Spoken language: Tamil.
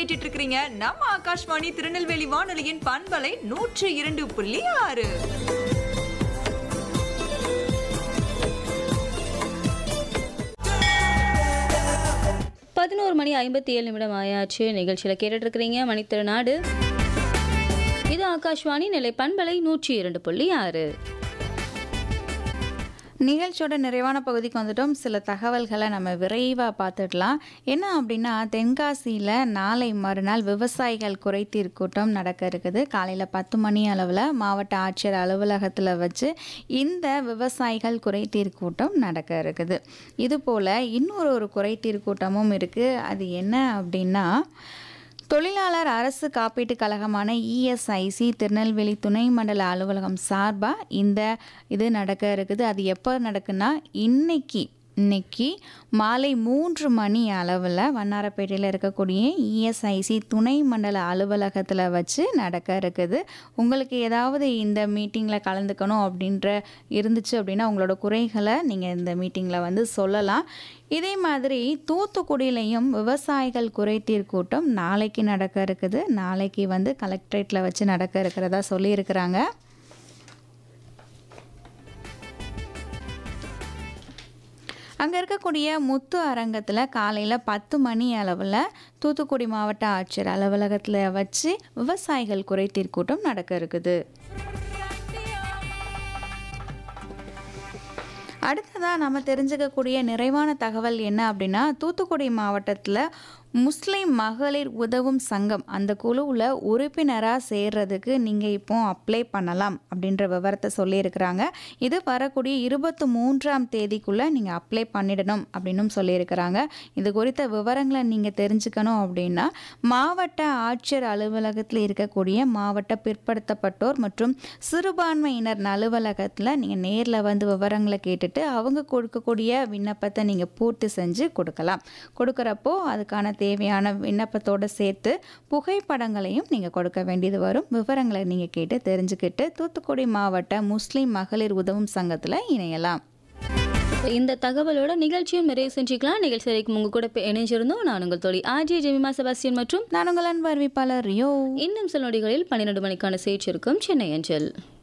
கேட்டுட்டு இருக்கிறீங்க நம்ம ஆகாஷ்வாணி திருநெல்வேலி வானொலியின் பண்பலை நூற்று இரண்டு புள்ளி ஆறு பதினோரு மணி ஐம்பத்தி ஏழு நிமிடம் ஆயாச்சு நிகழ்ச்சியில் கேட்டுட்டு இருக்கிறீங்க மணித்திருநாடு இது ஆகாஷ்வாணி நிலை பண்பலை நூற்றி இரண்டு புள்ளி ஆறு நிகழ்ச்சியோட நிறைவான பகுதிக்கு வந்துட்டோம் சில தகவல்களை நம்ம விரைவாக பார்த்துடலாம் என்ன அப்படின்னா தென்காசியில் நாளை மறுநாள் விவசாயிகள் குறைதீர் கூட்டம் நடக்க இருக்குது காலையில் பத்து மணி அளவில் மாவட்ட ஆட்சியர் அலுவலகத்தில் வச்சு இந்த விவசாயிகள் குறைதீர் கூட்டம் நடக்க இருக்குது இதுபோல் இன்னொரு ஒரு குறைதீர் கூட்டமும் இருக்குது அது என்ன அப்படின்னா தொழிலாளர் அரசு காப்பீட்டு கழகமான இஎஸ்ஐசி திருநெல்வேலி துணை மண்டல அலுவலகம் சார்பாக இந்த இது நடக்க இருக்குது அது எப்போ நடக்குன்னா இன்னைக்கு இன்னைக்கு மாலை மூன்று மணி அளவில் வண்ணாரப்பேட்டையில் இருக்கக்கூடிய இஎஸ்ஐசி துணை மண்டல அலுவலகத்தில் வச்சு நடக்க இருக்குது உங்களுக்கு ஏதாவது இந்த மீட்டிங்கில் கலந்துக்கணும் அப்படின்ற இருந்துச்சு அப்படின்னா உங்களோட குறைகளை நீங்கள் இந்த மீட்டிங்கில் வந்து சொல்லலாம் இதே மாதிரி தூத்துக்குடியிலையும் விவசாயிகள் குறைதீர் கூட்டம் நாளைக்கு நடக்க இருக்குது நாளைக்கு வந்து கலெக்டரேட்டில் வச்சு நடக்க இருக்கிறதா சொல்லியிருக்கிறாங்க அங்கே இருக்கக்கூடிய முத்து அரங்கத்தில் காலையில் பத்து மணி அளவில் தூத்துக்குடி மாவட்ட ஆட்சியர் அலுவலகத்தில் வச்சு விவசாயிகள் குறைதீர் கூட்டம் நடக்க இருக்குது அடுத்ததாக நம்ம தெரிஞ்சுக்கக்கூடிய நிறைவான தகவல் என்ன அப்படின்னா தூத்துக்குடி மாவட்டத்தில் முஸ்லீம் மகளிர் உதவும் சங்கம் அந்த குழுவில் உறுப்பினராக சேர்றதுக்கு நீங்கள் இப்போ அப்ளை பண்ணலாம் அப்படின்ற விவரத்தை சொல்லியிருக்கிறாங்க இது வரக்கூடிய இருபத்தி மூன்றாம் தேதிக்குள்ளே நீங்கள் அப்ளை பண்ணிடணும் அப்படின்னும் சொல்லியிருக்கிறாங்க இது குறித்த விவரங்களை நீங்கள் தெரிஞ்சுக்கணும் அப்படின்னா மாவட்ட ஆட்சியர் அலுவலகத்தில் இருக்கக்கூடிய மாவட்ட பிற்படுத்தப்பட்டோர் மற்றும் சிறுபான்மையினர் அலுவலகத்தில் நீங்கள் நேரில் வந்து விவரங்களை கேட்டுட்டு அவங்க கொடுக்கக்கூடிய விண்ணப்பத்தை நீங்கள் பூர்த்தி செஞ்சு கொடுக்கலாம் கொடுக்குறப்போ அதுக்கான தேவையான விண்ணப்பத்தோடு சேர்த்து புகைப்படங்களையும் நீங்கள் கொடுக்க வேண்டியது வரும் விவரங்களை நீங்கள் கேட்டு தெரிஞ்சுக்கிட்டு தூத்துக்குடி மாவட்ட முஸ்லீம் மகளிர் உதவும் சங்கத்தில் இணையலாம் இந்த தகவலோட நிகழ்ச்சியும் நிறைவு செஞ்சுக்கலாம் நிகழ்ச்சி வரைக்கும் உங்க கூட இப்ப இணைஞ்சிருந்தோம் நான் உங்கள் தோழி ஆர்ஜே ஜெமிமா செபாஸ்டியன் மற்றும் நான் உங்கள் அன்பு அறிவிப்பாளர் ரியோ இன்னும் சில நொடிகளில் பன்னிரண்டு மணிக்கான செய்தி இருக்கும் சென்னை அஞ்சல்